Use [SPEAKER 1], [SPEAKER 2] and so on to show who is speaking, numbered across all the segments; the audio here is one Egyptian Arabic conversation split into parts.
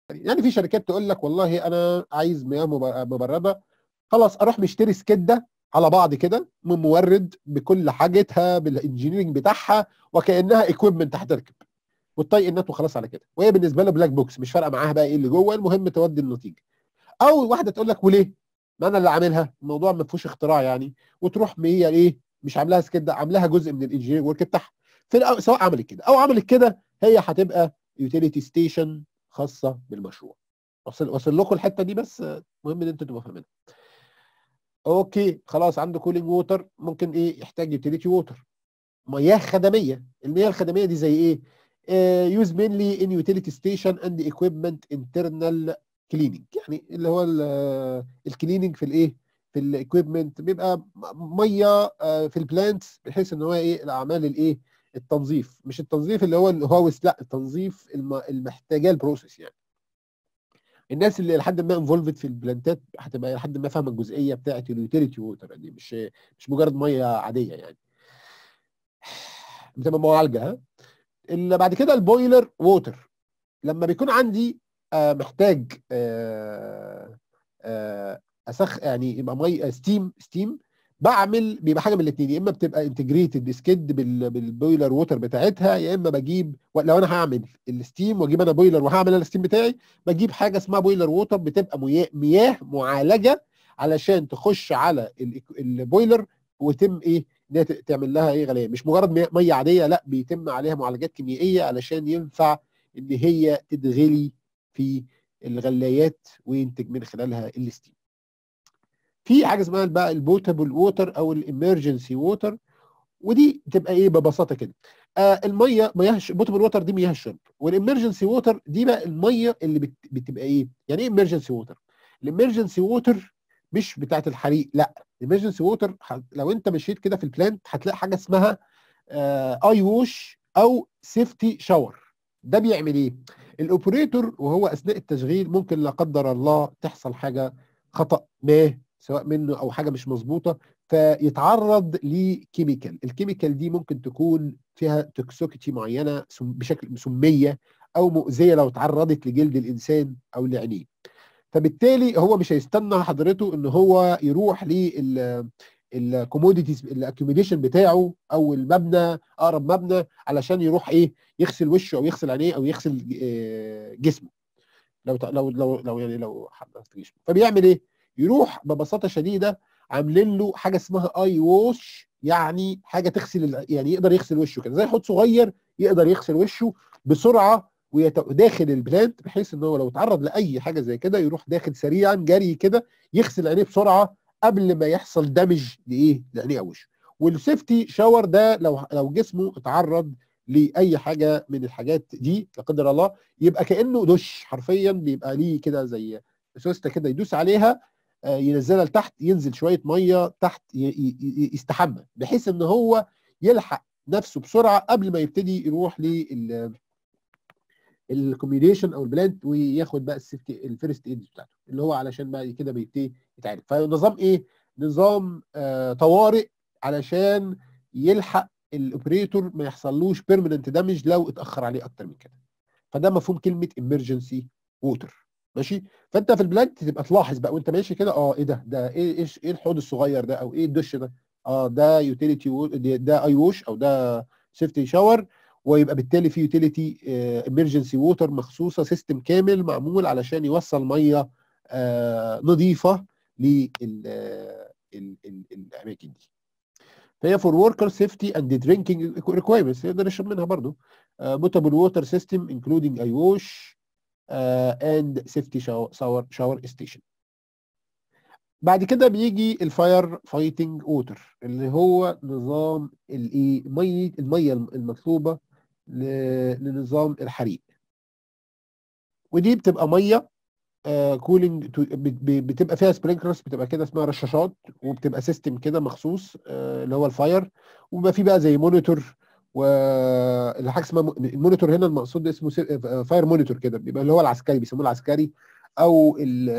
[SPEAKER 1] يعني في شركات تقول لك والله انا عايز مياه مبرده خلاص اروح مشتري سكده على بعض كده من مورد بكل حاجتها بالانجينيرنج بتاعها وكانها ايكويبمنت هتركب وتطيق النت وخلاص على كده وهي بالنسبه لها بلاك بوكس مش فارقه معاها بقى ايه اللي جوه المهم تودي النتيجه او واحده تقول لك وليه ما انا اللي عاملها الموضوع ما فيهوش اختراع يعني وتروح هي ايه مش عاملاها كده عاملاها جزء من الانجينير ورك بتاعها في سواء عملت كده او عملت كده هي هتبقى يوتيليتي ستيشن خاصه بالمشروع وصل وصل لكم الحته دي بس مهم ان انتوا تبقوا فاهمينها اوكي خلاص عنده كولينج ووتر ممكن ايه يحتاج يوتيليتي ووتر مياه خدميه المياه الخدميه دي زي ايه يوز مينلي ان يوتيليتي ستيشن اند ايكويبمنت انترنال كليننج يعني اللي هو الكليننج في الايه في الايكويبمنت بيبقى ميه في البلانتس بحيث ان هو ايه الاعمال الايه التنظيف مش التنظيف اللي هو الهواوس لا التنظيف المحتاجاه البروسيس يعني الناس اللي لحد ما انفولفد في البلانتات هتبقى لحد ما فاهمه الجزئيه بتاعه اليوتيليتي ووتر دي مش مش مجرد ميه عاديه يعني بتبقى معالجه ها اللي بعد كده البويلر ووتر لما بيكون عندي آه محتاج آه آه اسخ يعني يبقى مي ستيم ستيم بعمل بيبقى حاجه من الاثنين يا اما بتبقى انتجريتد سكيد بالبويلر ووتر بتاعتها يا اما بجيب لو انا هعمل الستيم واجيب انا بويلر وهعمل انا الستيم بتاعي بجيب حاجه اسمها بويلر ووتر بتبقى مياه معالجه علشان تخش على البويلر ويتم ايه انها تعمل لها ايه غليه مش مجرد ميه عاديه لا بيتم عليها معالجات كيميائيه علشان ينفع ان هي تتغلي في الغلايات وينتج من خلالها الستيم في حاجه اسمها بقى البوتابل ووتر او الامرجنسي ووتر ودي بتبقى ايه ببساطه كده آه الميه مياه بوتابل ووتر دي مياه الشرب والامرجنسي ووتر دي بقى الميه اللي بت بتبقى ايه يعني ايه امرجنسي ووتر الامرجنسي ووتر مش بتاعه الحريق لا الامرجنسي ووتر لو انت مشيت كده في البلانت هتلاقي حاجه اسمها آه اي ووش او سيفتي شاور ده بيعمل ايه الاوبريتور وهو اثناء التشغيل ممكن لا قدر الله تحصل حاجه خطا ما سواء منه او حاجه مش مظبوطه فيتعرض لكيميكال الكيميكال دي ممكن تكون فيها توكسيكيتي معينه بشكل سميه او مؤذيه لو تعرضت لجلد الانسان او لعينيه فبالتالي هو مش هيستنى حضرته ان هو يروح لل الكوموديتيز الاكيوميليشن بتاعه او المبنى اقرب مبنى علشان يروح ايه يغسل وشه او يغسل عينيه او يغسل جسمه لو لو لو لو يعني لو جسمه فبيعمل ايه؟ يروح ببساطه شديده عاملين له حاجه اسمها اي ووش يعني حاجه تغسل يعني يقدر يغسل وشه كده زي حوض صغير يقدر يغسل وشه بسرعه وداخل البلانت بحيث ان هو لو اتعرض لاي حاجه زي كده يروح داخل سريعا جري كده يغسل عينيه بسرعه قبل ما يحصل دامج لايه؟ لعينيه او وشه. والسيفتي شاور ده لو لو جسمه اتعرض لاي حاجه من الحاجات دي لا قدر الله يبقى كانه دش حرفيا بيبقى ليه كده زي سوسته كده يدوس عليها ينزلها لتحت ينزل شويه ميه تحت يستحمى بحيث ان هو يلحق نفسه بسرعه قبل ما يبتدي يروح لل الكوميونيشن او البلانت وياخد بقى السيفتي الفيرست ايد بتاعته اللي هو علشان بقى كده بيبتدي يتعالج فنظام ايه؟ نظام آه طوارئ علشان يلحق الاوبريتور ما يحصلوش بيرمننت دامج لو اتاخر عليه اكتر من كده فده مفهوم كلمه امرجنسي ووتر ماشي فانت في البلانت تبقى تلاحظ بقى وانت ماشي كده اه ايه ده ده ايه ايش ايه الحوض الصغير ده او ايه الدش ده اه ده يوتيليتي ده اي ووش او ده سيفتي شاور ويبقى بالتالي في يوتيليتي امرجنسي ووتر مخصوصه سيستم كامل معمول علشان يوصل ميه آه نظيفه للاماكن دي فهي فور وركر سيفتي اند درينكينج ريكويرمنتس يقدر يشرب منها برضه بوتابل ووتر سيستم انكلودينج اي ووش اند سيفتي شاور شاور ستيشن بعد كده بيجي الفاير فايتنج ووتر اللي هو نظام الايه الميه الميه المطلوبه لنظام الحريق ودي بتبقى ميه آه كولينج بتبقى فيها سبرينكلرز بتبقى كده اسمها رشاشات وبتبقى سيستم كده مخصوص آه اللي هو الفاير وبيبقى فيه بقى زي مونيتور والحاجه اسمها المونيتور هنا المقصود اسمه فاير مونيتور كده بيبقى اللي هو العسكري بيسموه العسكري او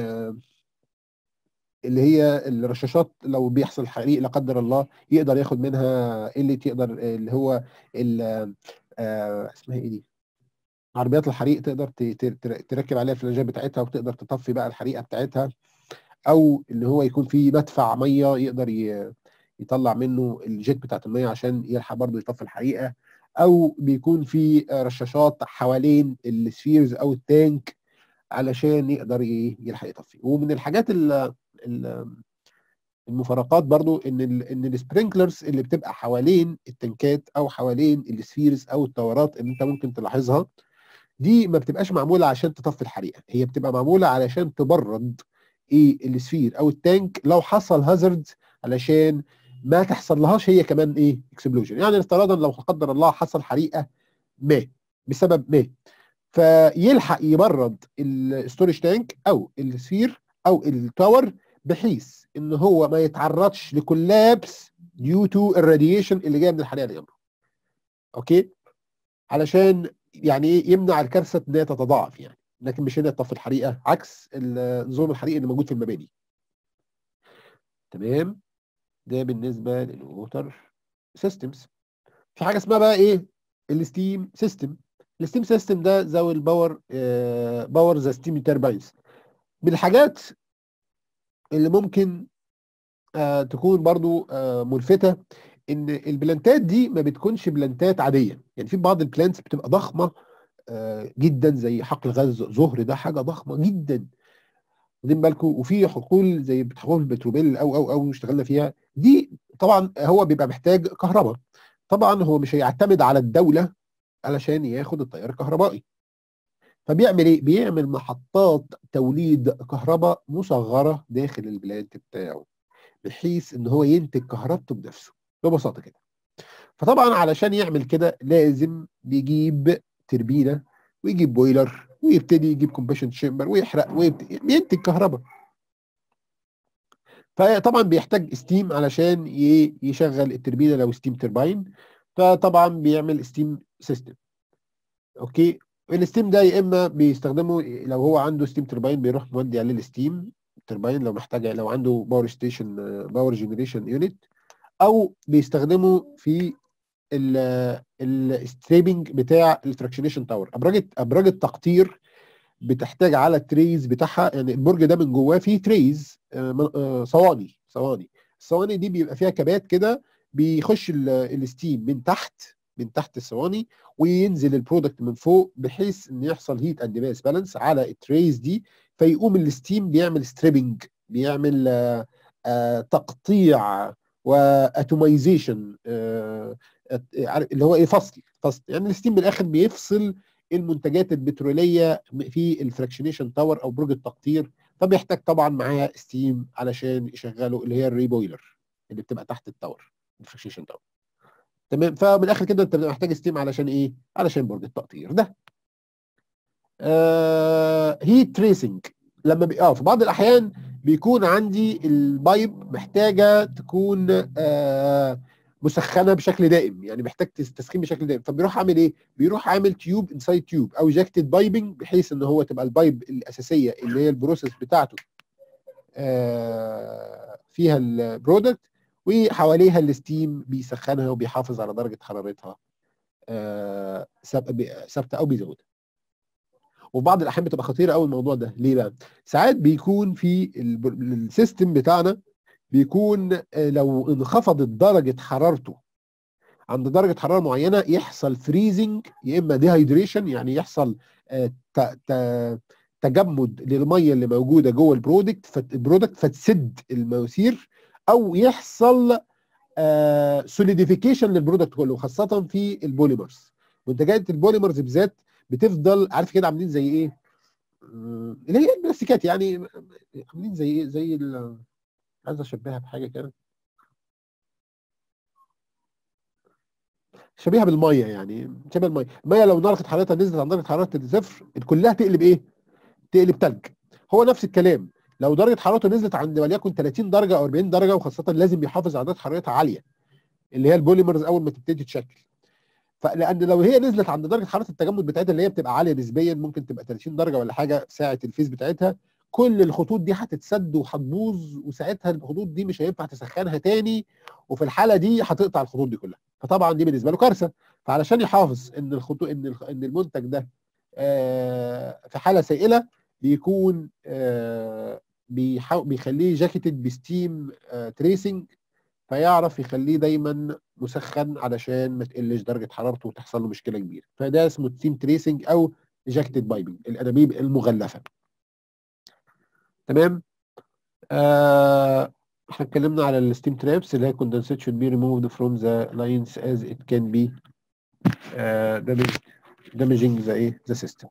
[SPEAKER 1] اللي هي الرشاشات لو بيحصل حريق لا قدر الله يقدر ياخد منها اللي يقدر اللي هو ال اسمها ايه دي؟ عربيات الحريق تقدر تركب عليها الفلاجات بتاعتها وتقدر تطفي بقى الحريقه بتاعتها او ان هو يكون في مدفع ميه يقدر يطلع منه الجيت بتاعت الميه عشان يلحق برضه يطفي الحريقه او بيكون في رشاشات حوالين السفيرز او التانك علشان يقدر يلحق يطفي ومن الحاجات المفارقات برضو ان ال ان السبرينكلرز اللي بتبقى حوالين التنكات او حوالين السفيرز او التورات اللي انت ممكن تلاحظها دي ما بتبقاش معموله عشان تطفي الحريقه هي بتبقى معموله علشان تبرد ايه السفير او التانك لو حصل هازارد علشان ما تحصل لهاش هي كمان ايه اكسبلوجن يعني افتراضا لو قدر الله حصل حريقه ما بسبب ما فيلحق يبرد الستورج تانك او السفير او التاور بحيث ان هو ما يتعرضش لكولابس ديو تو الراديشن اللي جايه من الحريقه اللي جنبه اوكي علشان يعني ايه يمنع الكارثه ان هي تتضاعف يعني لكن مش هنا تطفي الحريقه عكس نظام الحريق اللي موجود في المباني تمام ده بالنسبه للووتر سيستمز في حاجه اسمها بقى ايه الستيم سيستم الستيم سيستم ده ذوي الباور باور ذا ستيم ترباينز من الحاجات اللي ممكن آه تكون برضو آه ملفتة ان البلانتات دي ما بتكونش بلانتات عادية يعني في بعض البلانتس بتبقى ضخمة آه جدا زي حقل غاز زهر ده حاجة ضخمة جدا واخدين بالكم وفي حقول زي حقول البتروبيل او او او اشتغلنا فيها دي طبعا هو بيبقى محتاج كهرباء طبعا هو مش هيعتمد على الدولة علشان ياخد التيار الكهربائي فبيعمل ايه؟ بيعمل محطات توليد كهرباء مصغره داخل البلانت بتاعه بحيث ان هو ينتج كهربته بنفسه ببساطه كده. فطبعا علشان يعمل كده لازم بيجيب تربينه ويجيب بويلر ويبتدي يجيب كومبشن تشامبر ويحرق وينتج كهرباء. فطبعا بيحتاج ستيم علشان يشغل التربينه لو ستيم ترباين فطبعا بيعمل ستيم سيستم. اوكي الستيم ده يا اما بيستخدمه لو هو عنده ستيم ترباين بيروح مودي عليه الستيم ترباين لو محتاج لو عنده باور ستيشن باور جنريشن يونت او بيستخدمه في الستريبنج بتاع الفراكشنيشن تاور ابراج ابراج التقطير بتحتاج على التريز بتاعها يعني البرج ده من جواه فيه تريز صواني صواني الصواني دي بيبقى فيها كبات كده بيخش الستيم من تحت من تحت الصواني وينزل البرودكت من فوق بحيث ان يحصل هيت اند ماس بالانس على التريز دي فيقوم الستيم بيعمل ستريبنج بيعمل آآ آآ تقطيع واتومايزيشن اللي هو ايه فصل فصل يعني الستيم من الاخر بيفصل المنتجات البتروليه في الفراكشنيشن تاور او برج التقطير فبيحتاج طبعا معاه ستيم علشان يشغله اللي هي الريبويلر اللي بتبقى تحت التاور الفراكشنيشن تاور تمام فمن الاخر كده انت محتاج ستيم علشان ايه علشان برج التقطير ده آه هيت تريسنج لما بي... اه في بعض الاحيان بيكون عندي البايب محتاجه تكون آه مسخنه بشكل دائم يعني محتاج تسخين بشكل دائم فبيروح عامل ايه بيروح عامل تيوب انسايد تيوب او جاكتد بايبنج بحيث ان هو تبقى البايب الاساسيه اللي هي البروسيس بتاعته آه فيها البرودكت وحواليها الستيم بيسخنها وبيحافظ على درجه حرارتها آه ثابته او بيزودها وفي بعض الاحيان بتبقى خطيره قوي الموضوع ده ليه بقى ساعات بيكون في السيستم بتاعنا بيكون لو انخفضت درجه حرارته عند درجه حراره معينه يحصل فريزنج يا اما ديهايدريشن يعني يحصل تجمد للميه اللي موجوده جوه البرودكت فالبرودكت فتسد المواسير او يحصل سوليديفيكيشن للبرودكت كله خاصه في البوليمرز منتجات البوليمرز بالذات بتفضل عارف كده عاملين زي ايه اللي هي البلاستيكات يعني عاملين زي ايه زي عايز اشبهها بحاجه كده شبيهه بالميه يعني شبه الميه الميه لو درجه حرارتها نزلت عن درجه حراره الصفر كلها تقلب ايه تقلب تلج هو نفس الكلام لو درجه حرارته نزلت عند وليكن 30 درجه او 40 درجه وخاصه لازم يحافظ على درجه حرارتها عاليه اللي هي البوليمرز اول ما تبتدي تشكل فلان لو هي نزلت عند درجه حراره التجمد بتاعتها اللي هي بتبقى عاليه نسبيا ممكن تبقى 30 درجه ولا حاجه ساعه الفيز بتاعتها كل الخطوط دي هتتسد وهتبوظ وساعتها الخطوط دي مش هينفع تسخنها تاني وفي الحاله دي هتقطع الخطوط دي كلها فطبعا دي بالنسبه له كارثه فعلشان يحافظ ان الخطوط ان ان المنتج ده آه، في حاله سائله بيكون آه، بيحاول بيخليه جاكيتد بستيم تريسنج فيعرف يخليه دايما مسخن علشان ما تقلش درجه حرارته وتحصل له مشكله كبيره فده اسمه ستيم تريسنج او جاكيتد بايبنج الانابيب المغلفه تمام آه احنا اتكلمنا على الستيم ترابس اللي هي condensate should be removed from the lines as it can be uh, damaged, damaging the ايه the system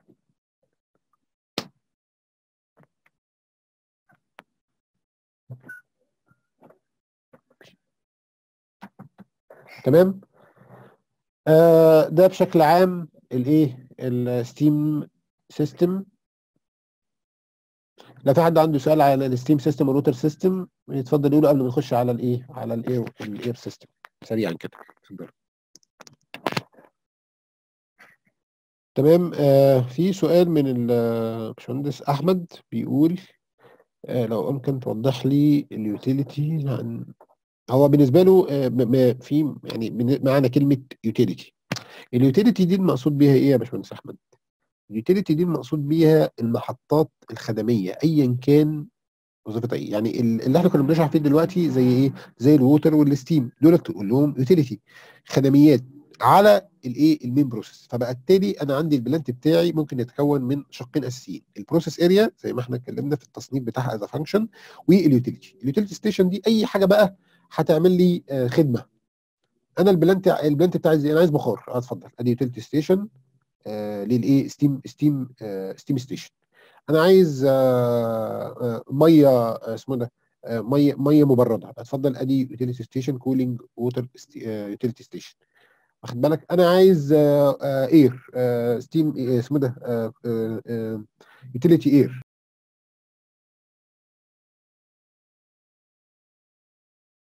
[SPEAKER 1] تمام آه ده بشكل عام الايه الستيم سيستم لو في حد عنده سؤال على الستيم سيستم والوتر سيستم يتفضل يقوله قبل ما نخش على الايه على الاير الاير سيستم سريعا كده اتفضل تمام آه في سؤال من الباشمهندس احمد بيقول آه لو ممكن توضح لي اليوتيليتي عن هو بالنسبه له آه م- م- في يعني بن- معنى كلمه يوتيليتي اليوتيليتي دي المقصود بيها ايه يا باشمهندس احمد اليوتيليتي دي المقصود بيها المحطات الخدميه ايا كان وظيفتها ايه يعني ال- اللي احنا كنا بنشرح فيه دلوقتي زي ايه زي الووتر والستيم دول تقول لهم يوتيليتي خدميات على الايه المين بروسيس فبالتالي انا عندي البلانت بتاعي ممكن يتكون من شقين اساسيين البروسيس اريا زي ما احنا اتكلمنا في التصنيف بتاعها از فانكشن واليوتيليتي اليوتيليتي ستيشن دي اي حاجه بقى هتعمل لي آه، خدمه انا البلانت البلانت بتاعي زي انا عايز بخار اه اتفضل ادي يوتيليتي ستيشن آه للايه ستيم ستيم آه ستيم ستيشن انا عايز آه آه ميه آه اسمه ده آه ميه ميه مبرده اتفضل ادي يوتيليتي ستيشن كولينج ووتر يوتيليتي ستيشن واخد بالك انا عايز اير ستيم اسمه ده يوتيليتي اير